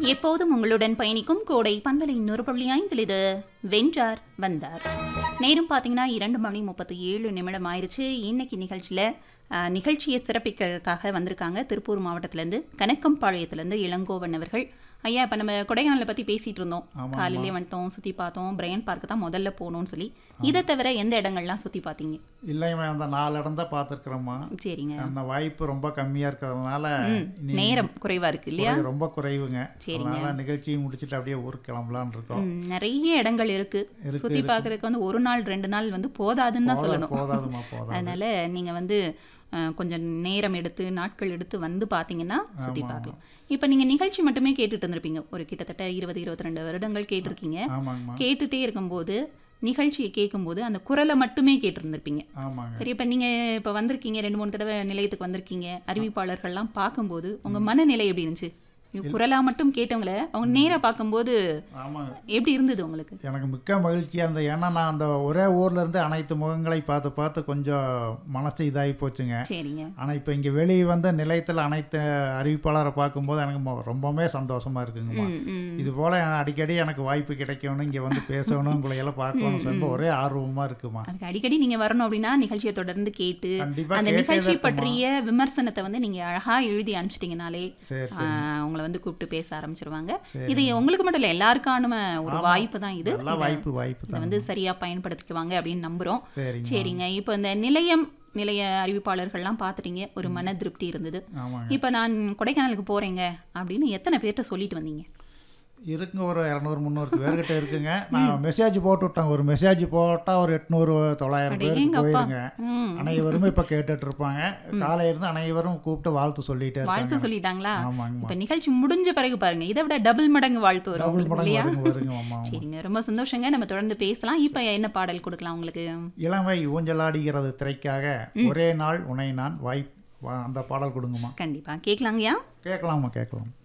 எப்போதும் உங்களுடன் பயணிக்கும் கோடை பண்பலை நூறு புள்ளி ஐந்தில் இது வென்றார் வந்தார் நேரம் பார்த்தீங்கன்னா இரண்டு மணி முப்பத்தி ஏழு நிமிடம் ஆயிடுச்சு இன்னைக்கு நிகழ்ச்சியில் அஹ், நிகழ்ச்சியை சிறப்பிக்கிறதுக்காக வந்திருக்காங்க திருப்பூர் மாவட்டத்திலேருந்து கனக்கம்பாளையத்துலேருந்து இளங்கோவன் அவர்கள் ஐயா இப்போ நம்ம கொடைக்கானலை பற்றி பேசிகிட்டு இருந்தோம் ஆமாம்மா. காலையிலே வந்துட்டோம் சுற்றி பார்த்தோம் பிரையன் பார்க்கு தான் முதல்ல போகணும்னு சொல்லி இதை தவிர எந்த இடங்கள்லாம் சுற்றி பார்த்தீங்க இல்லைங்கம்மா அந்த நாலு இடம் தான் பார்த்துருக்குறோம்மா சரிங்க அந்த வாய்ப்பு ரொம்ப கம்மியாக இருக்கிறதுனால இனி நேரம் குறைவாக இருக்கு இல்லையா குறை- ரொம்ப குறைவுங்க சரிங்க. அதனால நிகழ்ச்சியை முடிச்சுட்டு அப்படியே ஊருக்கு கிளம்பலான்னு இருக்கோம் ம், நிறைய இடங்கள் இருக்கு இருக்கு, சுத்தி பார்க்கறதுக்கு வந்து ஒரு நாள் ரெண்டு நாள் வந்து போதாதுன்னு தான் போதா- சொல்லணும் போதாதும்மா போதாது அதனால நீங்க வந்து அஹ், கொஞ்சம் நேரம் எடுத்து நாட்கள் எடுத்து வந்து பார்த்தீங்கன்னா சுத்தி பார்க்கலாம் இப்போ நீங்க நிகழ்ச்சி மட்டுமே கேட்டுட்டு இருந்திருப்பீங்க ஒரு கிட்டத்தட்ட இருபது இருபத்தி ரெண்டு வருடங்கள் கேட்டிருக்கீங்க ஆமாங்கம்மா கேட்டுட்டே இருக்கும்போது நிகழ்ச்சியை கேட்கும்போது அந்த குரலை மட்டுமே கேட்டிருந்திருப்பீங்க ஆமாங்க சரி இப்போ நீங்க இப்போ வந்திருக்கீங்க ரெண்டு மூணு தடவை நிலையத்துக்கு வந்திருக்கீங்க அறிவிப்பாளர்கள்லாம் பார்க்கும்போது உங்க மனநிலை எப்படி இருந்துச்சு குரலா மட்டும் கேட்டவங்கள அவங்க நேரா பார்க்கும்போது ஆமாங்க எப்படி இருந்தது உங்களுக்கு எனக்கு மிக்க மகிழ்ச்சியாக இருந்தது ஏன்னா நான் அந்த ஒரே ஊர்ல இருந்து அனைத்து முகங்களை பார்த்து பார்த்து கொஞ்சம் மனசு இதாகி போச்சுங்க சரிங்க ஆனால் இப்போ இங்கே வெளியே வந்து நிலையத்தில் அனைத்து அறிவிப்பாளரை பார்க்கும்போது எனக்கு மொ- ரொம்பவுமே சந்தோஷமா இருக்குங்கம்மா ம், ம். இது போல் அடிக்கடி எனக்கு வாய்ப்பு கிடைக்கணும் இங்கே வந்து பேசணும் உங்களை எல்லாம் பார்க்கணும் ரொம்ப ஒரே ஆர்வமாக இருக்குமா அதுக்கு அடிக்கடி நீங்க வரணும் அப்படின்னா நிகழ்ச்சியை தொடர்ந்து கேட்டு கண்டிப்பாக அந்த கேட்டே நிகழ்ச்சி தான் இருக்குமா. பற்றிய விமர்சனத்தை வந்து நீங்க அழகா எழுதி அனுப்பிச்சிட்டிங்கனாலே சரி ஆஹ், உங்களை வந்து கூப்பிட்டு பேச ஆரம்பிச்சிருவாங்க சரி. இது உங்களுக்கு மட்டும் இல்லை எல்லாருக்கான ஒரு வாய்ப்பு தான் இது நல்லா வாய்ப்பு வாய்ப்பு இதை தான் வந்து சரியா பயன்படுத்திக்குவாங்க அப்படின்னு நம்புறோம் சரிங்க சரிங்க இப்போ இந்த நிலையம் நிலைய அறிவிப்பாளர்கள்லாம் பார்த்துட்டீங்க ஒரு மன திருப்தி இருந்தது ஆமாங்க இப்போ நான் கொடைக்கானலுக்கு போறேங்க அப்படின்னு எத்தனை பேர்கிட்ட சொல்லிட்டு வந்தீங்க இருக்குங்க ஒரு இரநூறு முந்நூறு பேர்கிட்ட இருக்குங்க நான் மெசேஜ் போட்டு விட்டேன் ஒரு மெசேஜ் போட்டால் ஒரு எட்நூறு தொள்ளாயிரம் பேருக்கு அடேங்கப்பா. போயிருங்க ம் அனைவரும் இப்போ கேட்டுட்டு இருப்பாங்க காலையில இருந்து அனைவரும் கூப்பிட்டு வாழ்த்து சொல்லிட்டே இருக்காங்க வாழ்த்து சொல்லிட்டாங்களா ஆமாங்கம்மா இப்போ நிகழ்ச்சி முடிஞ்ச பிறகு பாருங்க இதை விட டபுள் மடங்கு வாழ்த்து வரும் டபுள் உங்களுக்கு மடங்கு இல்லையா வருங்க வருங்க ஆமா ஆமா. சரிங்க ரொம்ப சந்தோஷங்க நம்ம தொடர்ந்து பேசலாம் இப்போ என்ன பாடல் கொடுக்கலாம் உங்களுக்கு இளமை ஊஞ்சலாடுகிறது திரைக்காக ஒரே நாள் உனை நான் வாய் வா- அந்த பாடல் கொடுங்கம்மா கண்டிப்பா கேட்கலாங்கய்யா கேட்கலாமா கேட்கலாம்